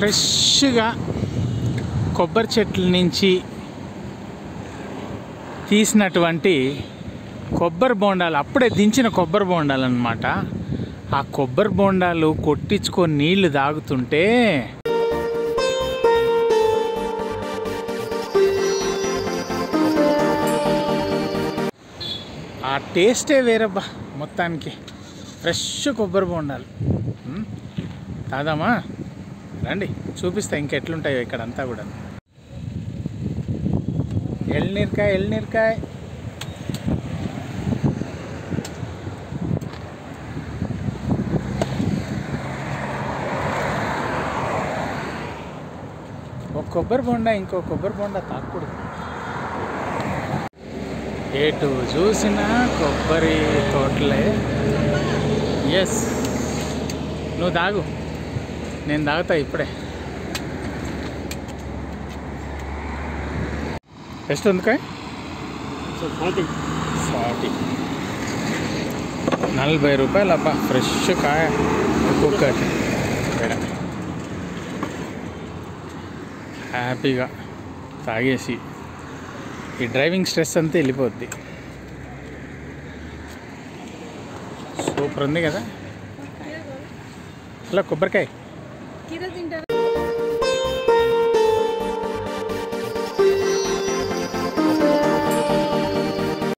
ఫ్రెష్గా కొబ్బరి చెట్ల నుంచి తీసినటువంటి కొబ్బరి బోండాలు అప్పుడే దించిన కొబ్బరి బోండాలు అనమాట ఆ కొబ్బరి బోండాలు కొట్టించుకొని నీళ్లు తాగుతుంటే ఆ టేస్టే వేరబ్బా మొత్తానికి ఫ్రెష్ కొబ్బరి బోండాలు ఉమ్, తాదామా రండి చూపిస్తా ఇంకెట్లుంటాయో ఇక్కడంతా కూడా ఎల్నీరకాయ ఎల్నీరకాయ ఒక కొబ్బరి బొండ ఇంకో కొబ్బరి బొండ తాకూడదు ఎటు చూసినా కొబ్బరి తోటలే ఎస్ నువ్వు తాగు నేను తాగుతా ఇప్పుడే ಎಷ್ಟು ಒಂದು ಕಾಯಿ ఫార్టీ ఫార్టీ నలభై రూపాయలప్ప ఫ్రెష్ కాయ ఒక్కొక్కటి ఇక్కడ హ్యాపీగా తాగేసి ఈ డ్రైవింగ్ స్ట్రెస్ అంతా వెళ్ళిపోద్ది సూపర్ ఉంది కదా హలో కొబ్బరికాయ కిలో తింటారా